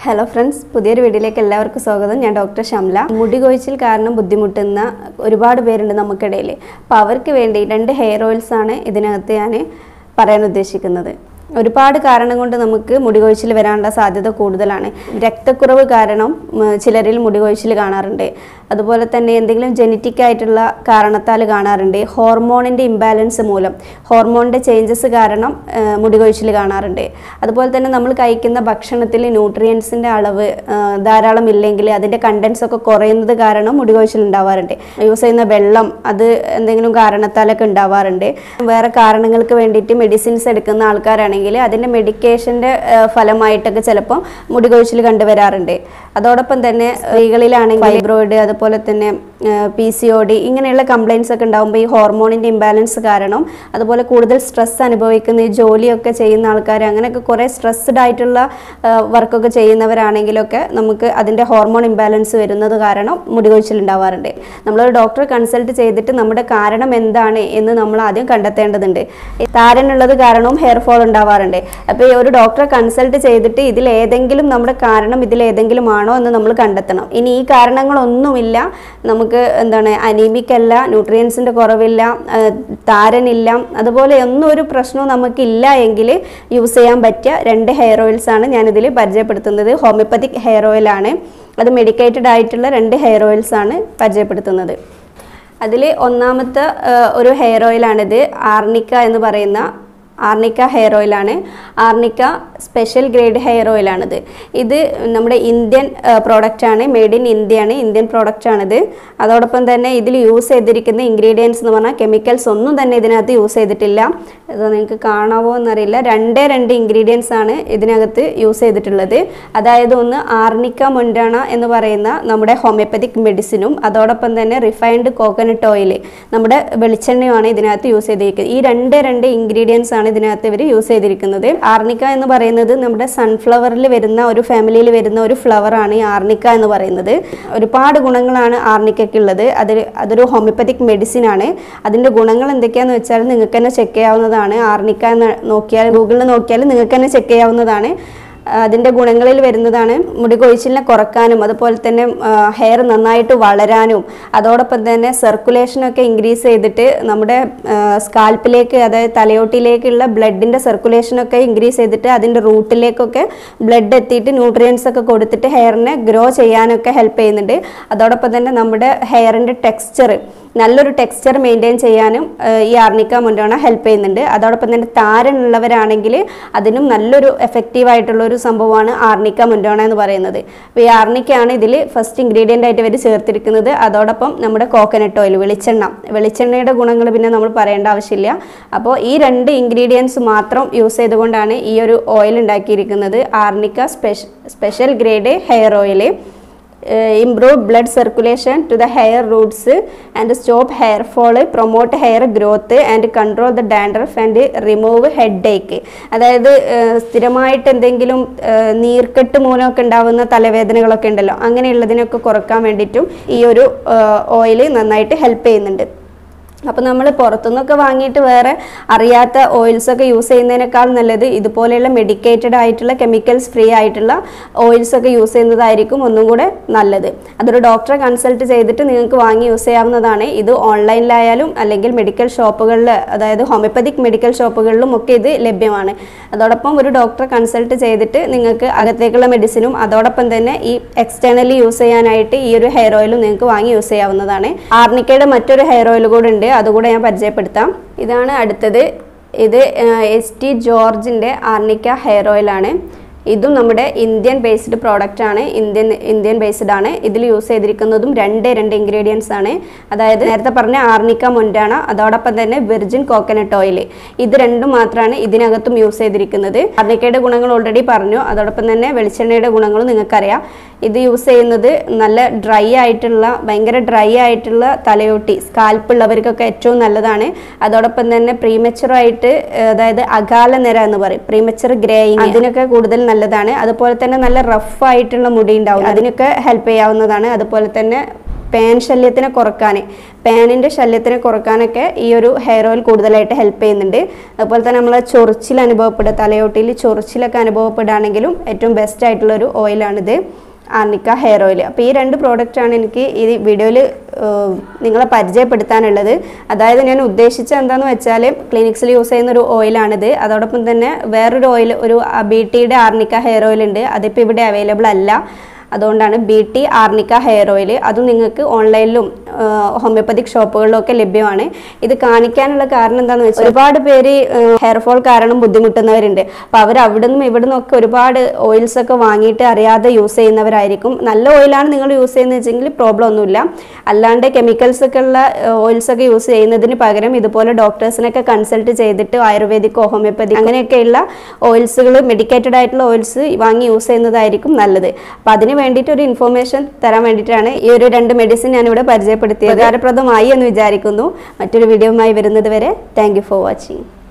hello friends പുതിയൊരു വീഡിയോയിലേക്ക് എല്ലാവർക്കും സ്വാഗതം ഞാൻ ഡോക്ടർ ഷംല മുടി കൊഴിച്ചിൽ കാരണം ബുദ്ധിമുട്ടുന്ന ഒരുപാട് പേരുണ്ട് നമുക്കിടയിൽ അപ്പോൾ അവർക്ക് വേണ്ടി രണ്ട് ഹെയർ ഓയിൽസ് ആണ് ഇതിനകത്ത് ഞാൻ പറയാൻ ഉദ്ദേശിക്കുന്നത് ഒരുപാട് കാരണം കൊണ്ട് നമുക്ക് മുടി കൊഴിച്ചിൽ വരാനുള്ള സാധ്യത കൂടുതലാണ് രക്തക്കുറവ് കാരണം ഉം, ചിലരിൽ മുടി കൊഴിച്ചിൽ കാണാറുണ്ട് അതുപോലെ തന്നെ എന്തെങ്കിലും ജനറ്റിക് ആയിട്ടുള്ള കാരണത്താൽ കാണാറുണ്ട് ഹോർമോണിൻ്റെ ഇംബാലൻസ് മൂലം ഹോർമോണിൻ്റെ ചേഞ്ചസ് കാരണം ആ, മുടി കൊഴിച്ചിൽ കാണാറുണ്ട് അതുപോലെ തന്നെ നമ്മൾ കഴിക്കുന്ന ഭക്ഷണത്തിൽ ന്യൂട്രിയൻസിൻ്റെ അളവ് ആ, ധാരാളം ഇല്ലെങ്കിൽ അതിൻ്റെ കണ്ടൻസ് ഒക്കെ കുറയുന്നത് കാരണം മുടി കൊഴിച്ചിൽ ഉണ്ടാവാറുണ്ട് യൂസ് ചെയ്യുന്ന വെള്ളം അത് എന്തെങ്കിലും കാരണത്താലൊക്കെ ഉണ്ടാവാറുണ്ട് വേറെ കാരണങ്ങൾക്ക് വേണ്ടിയിട്ട് മെഡിസിൻസ് എടുക്കുന്ന ആൾക്കാരാണെങ്കിൽ അതിൻ്റെ മെഡിക്കേഷൻ്റെ ഫലമായിട്ടൊക്കെ ചിലപ്പോൾ മുടി കൊഴിച്ചിൽ കണ്ടുവരാറുണ്ട് അതോടൊപ്പം തന്നെ സ്ത്രീകളിലാണെങ്കിൽ ഫൈബ്രോയിഡ് അതുപോലെ തന്നെ പി സി ഒ ഡി ഇങ്ങനെയുള്ള കംപ്ലയിൻസ് ഒക്കെ ഉണ്ടാകുമ്പോൾ ഈ ഹോർമോണിൻ്റെ ഇംബാലൻസ് കാരണം അതുപോലെ കൂടുതൽ സ്ട്രെസ് അനുഭവിക്കുന്ന ഈ ജോലിയൊക്കെ ചെയ്യുന്ന ആൾക്കാർ അങ്ങനെയൊക്കെ കുറേ സ്ട്രെസ്ഡ് ആയിട്ടുള്ള വർക്കൊക്കെ ചെയ്യുന്നവരാണെങ്കിലൊക്കെ നമുക്ക് അതിൻ്റെ ഹോർമോൺ ഇംബാലൻസ് വരുന്നത് കാരണം മുടി കൊഴിച്ചിൽ ഉണ്ടാവാറുണ്ട് നമ്മളൊരു ഡോക്ടറെ കൺസൾട്ട് ചെയ്തിട്ട് നമ്മുടെ കാരണം എന്താണ് എന്ന് നമ്മൾ ആദ്യം കണ്ടെത്തേണ്ടതുണ്ട് ഈ താരനുള്ളത് കാരണവും ഹെയർ ഫോൾ ഉണ്ടാവാറുണ്ട് അപ്പോൾ ഈ ഒരു ഡോക്ടറെ കൺസൾട്ട് ചെയ്തിട്ട് ഇതിൽ ഏതെങ്കിലും നമ്മുടെ കാരണം ഇതിൽ ഏതെങ്കിലും ആണോ എന്ന് നമ്മൾ കണ്ടെത്തണം ഇനി ഈ കാരണങ്ങളൊന്നുമില്ല നമുക്ക് എന്താണ് അനീമിക് അല്ല ന്യൂട്രിയൻസിൻ്റെ കുറവില്ല ആ, താരനില്ല അതുപോലെ ഒന്നും ഒരു പ്രശ്നവും നമുക്കില്ല എങ്കിൽ യൂസ് ചെയ്യാൻ പറ്റിയ രണ്ട് ഹെയർ ഓയിൽസ് ആണ് ഞാനിതിൽ പരിചയപ്പെടുത്തുന്നത് ഹോമിയോപ്പത്തിക് ഹെയർ ഓയിലാണ് അത് മെഡിക്കേറ്റഡ് ആയിട്ടുള്ള രണ്ട് ഹെയർ ഓയിൽസ് ആണ് പരിചയപ്പെടുത്തുന്നത് അതിൽ ഒന്നാമത്തെ ആ, ഒരു ഹെയർ ഓയിലാണിത് ആർണിക്ക എന്ന് പറയുന്ന ആർണിക്ക ഹെയർ ഓയിലാണ് ആർണിക്ക സ്പെഷ്യൽ ഗ്രേഡ് ഹെയർ ഓയിലാണിത് ഇത് നമ്മുടെ ഇന്ത്യൻ പ്രോഡക്റ്റ് ആണ് മെയ്ഡ് ഇൻ ഇന്ത്യയാണ് ഇന്ത്യൻ പ്രോഡക്റ്റ് ആണിത് അതോടൊപ്പം തന്നെ ഇതിൽ യൂസ് ചെയ്തിരിക്കുന്ന ഇൻഗ്രീഡിയൻസ് എന്ന് പറഞ്ഞാൽ കെമിക്കൽസ് ഒന്നും തന്നെ ഇതിനകത്ത് യൂസ് ചെയ്തിട്ടില്ല ഇത് നിങ്ങൾക്ക് കാണാവോ എന്നറിയില്ല രണ്ടേ രണ്ട് ഇൻഗ്രീഡിയൻസ് ആണ് ഇതിനകത്ത് യൂസ് ചെയ്തിട്ടുള്ളത് അതായത് ഒന്ന് ആർണിക്ക മൊൻഡാണ എന്ന് പറയുന്ന നമ്മുടെ ഹോമിയോപ്പതിക് മെഡിസിനും അതോടൊപ്പം തന്നെ റിഫൈൻഡ് കോക്കനട്ട് ഓയിൽ നമ്മുടെ വെളിച്ചെണ്ണയുമാണ് ഇതിനകത്ത് യൂസ് ചെയ്തിരിക്കുന്നത് ഈ രണ്ട് രണ്ട് ഇൻഗ്രീഡിയൻസ് ആണ് ഇതിനകത്ത് ഇവർ യൂസ് ചെയ്തിരിക്കുന്നത് ആർണിക്ക എന്ന് പറയുന്നത് നമ്മുടെ സൺഫ്ലവറിൽ വരുന്ന ഒരു ഫാമിലിയിൽ വരുന്ന ഒരു ഫ്ലവർ ആണ് ഈ ആർണിക്ക എന്ന് പറയുന്നത് ഒരുപാട് ഗുണങ്ങളാണ് ആർണിക്കയ്ക്ക് ഉള്ളത് അതിൽ അതൊരു ഹോമിയോപ്പതിക് മെഡിസിൻ ആണ് അതിൻ്റെ ഗുണങ്ങൾ എന്തൊക്കെയാണെന്ന് വെച്ചാൽ നിങ്ങൾക്ക് തന്നെ ചെക്ക് ചെയ്യാവുന്നതാണ് ആർണിക്ക എന്ന് നോക്കിയാൽ ഗൂഗിളിൽ നോക്കിയാൽ നിങ്ങൾക്ക് തന്നെ ചെക്ക് ചെയ്യാവുന്നതാണ് അതിൻ്റെ ഗുണങ്ങളിൽ വരുന്നതാണ് മുടി കൊഴിച്ചിലിനെ കുറക്കാനും അതുപോലെ തന്നെ ഹെയർ നന്നായിട്ട് വളരാനും അതോടൊപ്പം തന്നെ സർക്കുലേഷനൊക്കെ ഇൻക്രീസ് ചെയ്തിട്ട് നമ്മുടെ സ്കാൽപ്പിലേക്ക് അതായത് തലയോട്ടിയിലേക്കുള്ള ബ്ലഡിൻ്റെ സർക്കുലേഷനൊക്കെ ഇൻക്രീസ് ചെയ്തിട്ട് അതിൻ്റെ റൂട്ടിലേക്കൊക്കെ ബ്ലഡ് എത്തിയിട്ട് ന്യൂട്രിയൻസ് ഒക്കെ കൊടുത്തിട്ട് ഹെയറിനെ ഗ്രോ ചെയ്യാനൊക്കെ ഹെൽപ്പ് ചെയ്യുന്നുണ്ട് അതോടൊപ്പം തന്നെ നമ്മുടെ ഹെയറിൻ്റെ ടെക്സ്ചർ നല്ലൊരു ടെക്സ്ചർ മെയിൻറ്റെയിൻ ചെയ്യാനും ആ, ഈ ആർണിക്ക മുൻഡോണ ഹെൽപ്പ് ചെയ്യുന്നുണ്ട് അതോടൊപ്പം തന്നെ താരനുള്ളവരാണെങ്കിൽ അതിനും നല്ലൊരു എഫക്റ്റീവ് ആയിട്ടുള്ള ഒരു സംഭവമാണ് ആർണിക്ക മുൻഡോണ എന്ന് പറയുന്നത് അപ്പോൾ ഈ ആർണിക്കയാണ് ഇതിൽ ഫസ്റ്റ് ഇൻഗ്രീഡിയൻ്റ് ആയിട്ട് ഇവർ ചേർത്തിരിക്കുന്നത് അതോടൊപ്പം നമ്മുടെ കോക്കനട്ട് ഓയിൽ വെളിച്ചെണ്ണ വെളിച്ചെണ്ണയുടെ ഗുണങ്ങൾ പിന്നെ നമ്മൾ പറയേണ്ട ആവശ്യമില്ല അപ്പോൾ ഈ രണ്ട് ഇൻഗ്രീഡിയൻസ് മാത്രം യൂസ് ചെയ്തുകൊണ്ടാണ് ഈ ഒരു ഓയിൽ ഉണ്ടാക്കിയിരിക്കുന്നത് ആർണിക്ക സ്പെഷ special grade hair oil improve blood circulation to the hair roots and stop hair fall promote hair growth and control the dandruff and remove headache അതായത് ഏഹ്, സ്ഥിരമായിട്ട് എന്തെങ്കിലും ഏഹ്, നീർക്കെട്ട് മൂലമൊക്കെ ഉണ്ടാവുന്ന തലവേദനകളൊക്കെ ഉണ്ടല്ലോ അങ്ങനെയുള്ളതിനൊക്കെ കുറക്കാൻ വേണ്ടിയിട്ടും ഈ ഒരു ഓയിൽ നന്നായിട്ട് ഹെൽപ്പ് ചെയ്യുന്നുണ്ട് അപ്പോൾ നമ്മൾ പുറത്തുനിന്നൊക്കെ വാങ്ങിയിട്ട് വേറെ അറിയാത്ത ഓയിൽസ് ഒക്കെ യൂസ് ചെയ്യുന്നതിനേക്കാൾ നല്ലത് ഇതുപോലെയുള്ള മെഡിക്കേറ്റഡ് ആയിട്ടുള്ള കെമിക്കൽസ് ഫ്രീ ആയിട്ടുള്ള ഓയിൽസ് ഒക്കെ യൂസ് ചെയ്യുന്നതായിരിക്കും ഒന്നും കൂടെ നല്ലത് അതൊരു ഡോക്ടറെ കൺസൾട്ട് ചെയ്തിട്ട് നിങ്ങൾക്ക് വാങ്ങി യൂസ് ചെയ്യാവുന്നതാണ് ഇത് ഓൺലൈനിലായാലും അല്ലെങ്കിൽ മെഡിക്കൽ ഷോപ്പുകളിൽ അതായത് ഹോമിയോപ്പതിക് മെഡിക്കൽ ഷോപ്പുകളിലും ഒക്കെ ഇത് ലഭ്യമാണ് അതോടൊപ്പം ഒരു ഡോക്ടറെ കൺസൾട്ട് ചെയ്തിട്ട് നിങ്ങൾക്ക് അകത്തേക്കുള്ള മെഡിസിനും അതോടൊപ്പം തന്നെ ഈ എക്സ്റ്റേണലി യൂസ് ചെയ്യാനായിട്ട് ഈ ഒരു ഹെയർ ഓയിലും നിങ്ങൾക്ക് വാങ്ങി യൂസ് ചെയ്യാവുന്നതാണ് ആർണിക്കയുടെ മറ്റൊരു ഹെയർ ഓയിൽ കൂടെ ഉണ്ട് അതുകൂടെ ഞാൻ പരിചയപ്പെടുത്താം ഇതാണ് അടുത്തത് ഇത് എസ് ടി ജോർജിൻ്റെ ആർണിക്ക ഹെയർ ഓയിലാണ് ഇതും നമ്മുടെ ഇന്ത്യൻ ബേസ്ഡ് പ്രോഡക്റ്റ് ആണ് ഇന്ത്യൻ ഇന്ത്യൻ ബേസ്ഡ് ആണ് ഇതിൽ യൂസ് ചെയ്തിരിക്കുന്നതും രണ്ട് രണ്ട് ഇൻഗ്രീഡിയൻസ് ആണ് അതായത് നേരത്തെ പറഞ്ഞ ആർണിക്ക മൊൻഡാണ അതോടൊപ്പം തന്നെ വെർജിൻ കോക്കനട്ട് ഓയിൽ ഇത് രണ്ടും മാത്രമാണ് ഇതിനകത്തും യൂസ് ചെയ്തിരിക്കുന്നത് ആർണിക്കയുടെ ഗുണങ്ങൾ ഓൾറെഡി പറഞ്ഞു അതോടൊപ്പം തന്നെ വെളിച്ചെണ്ണയുടെ ഗുണങ്ങളും നിങ്ങൾക്കറിയാം ഇത് യൂസ് ചെയ്യുന്നത് നല്ല ഡ്രൈ ആയിട്ടുള്ള ഭയങ്കര ഡ്രൈ ആയിട്ടുള്ള തലയോട്ടി സ്കാൽപ്പ് ഉള്ളവർക്കൊക്കെ ഏറ്റവും നല്ലതാണ് അതോടൊപ്പം തന്നെ പ്രീമച്ചുർ ആയിട്ട് ഏഹ്, അതായത് അകാല നിര എന്ന് പറയും പ്രീമച്ചുർ ഗ്രേയിങ് അതിനൊക്കെ കൂടുതൽ നല്ലതാണ് അതുപോലെ തന്നെ നല്ല റഫ് ആയിട്ടുള്ള മുടി ഉണ്ടാവും അതിനൊക്കെ ഹെൽപ്പ് ചെയ്യാവുന്നതാണ് അതുപോലെ തന്നെ പാൻ ശല്യത്തിനെ കുറക്കാൻ പാനിൻ്റെ ശല്യത്തിനെ കുറക്കാനൊക്കെ ഈ ഒരു ഹെയർ ഓയിൽ കൂടുതലായിട്ട് ഹെൽപ്പ് ചെയ്യുന്നുണ്ട് അതുപോലെ തന്നെ നമ്മൾ ചൊറിച്ചിൽ അനുഭവപ്പെടുക തലയോട്ടിയിൽ ചൊറിച്ചിലൊക്കെ അനുഭവപ്പെടുകയാണെങ്കിലും ഏറ്റവും ബെസ്റ്റ് ആയിട്ടുള്ള ഒരു ഓയിലാണിത് ആർണിക്ക ഹെയർ ഓയിൽ അപ്പോൾ ഈ രണ്ട് പ്രോഡക്റ്റാണ് എനിക്ക് ഈ വീഡിയോയിൽ നിങ്ങളെ പരിചയപ്പെടുത്താനുള്ളത് അതായത് ഞാൻ ഉദ്ദേശിച്ചത് എന്താണെന്ന് വെച്ചാൽ ക്ലിനിക്സിൽ യൂസ് ചെയ്യുന്ന ഒരു ഓയിലാണിത് അതോടൊപ്പം തന്നെ വേറൊരു ഓയിൽ ഒരു ബി ടിയുടെ ആർണിക്ക ഹെയർ ഓയിൽ ഉണ്ട് അതിപ്പോൾ ഇവിടെ അവൈലബിൾ അല്ല അതുകൊണ്ടാണ് B T arnica hair oil അതും നിങ്ങൾക്ക് ഓൺലൈനിലും ഹോമിയോപ്പതിക് ഷോപ്പുകളിലും ഒക്കെ ലഭ്യമാണ് ഇത് കാണിക്കാനുള്ള കാരണം എന്താണെന്ന് വെച്ചാൽ ഒരുപാട് പേര് ഹെയർ ഫോൾ കാരണം ബുദ്ധിമുട്ടുന്നവരുണ്ട് അപ്പോൾ അവർ അവിടെ നിന്നും ഇവിടെ നിന്നൊക്കെ ഒരുപാട് ഓയിൽസ് ഒക്കെ വാങ്ങിയിട്ട് അറിയാതെ യൂസ് ചെയ്യുന്നവരായിരിക്കും നല്ല ഓയിലാണ് നിങ്ങൾ യൂസ് ചെയ്യുന്നത് വെച്ചെങ്കിൽ പ്രോബ്ലം ഒന്നുമില്ല അല്ലാണ്ട് കെമിക്കൽസ് ഒക്കെ ഉള്ള ഓയിൽസ് ഒക്കെ യൂസ് ചെയ്യുന്നതിന് പകരം ഇതുപോലെ ഡോക്ടേഴ്സിനൊക്കെ കൺസൾട്ട് ചെയ്തിട്ട് ആയുർവേദിക്കോ ഹോമിയോപ്പതി അങ്ങനെയൊക്കെയുള്ള ഓയിൽസുകൾ മെഡിക്കേറ്റഡ് ആയിട്ടുള്ള ഓയിൽസ് വാങ്ങി യൂസ് ചെയ്യുന്നതായിരിക്കും നല്ലത് അപ്പം അതിന് വേണ്ടിയിട്ട് ഒരു ഇൻഫോർമേഷൻ തരാൻ വേണ്ടിയിട്ടാണ് ഈ ഒരു രണ്ട് മെഡിസിൻ ഞാനിവിടെ പരിചയപ്പെടുത്തിയത് ഉപകാരപ്രദമായി എന്ന് വിചാരിക്കുന്നു മറ്റൊരു വീഡിയോയുമായി വരുന്നത് വരെ താങ്ക് ഫോർ വാച്ചിങ്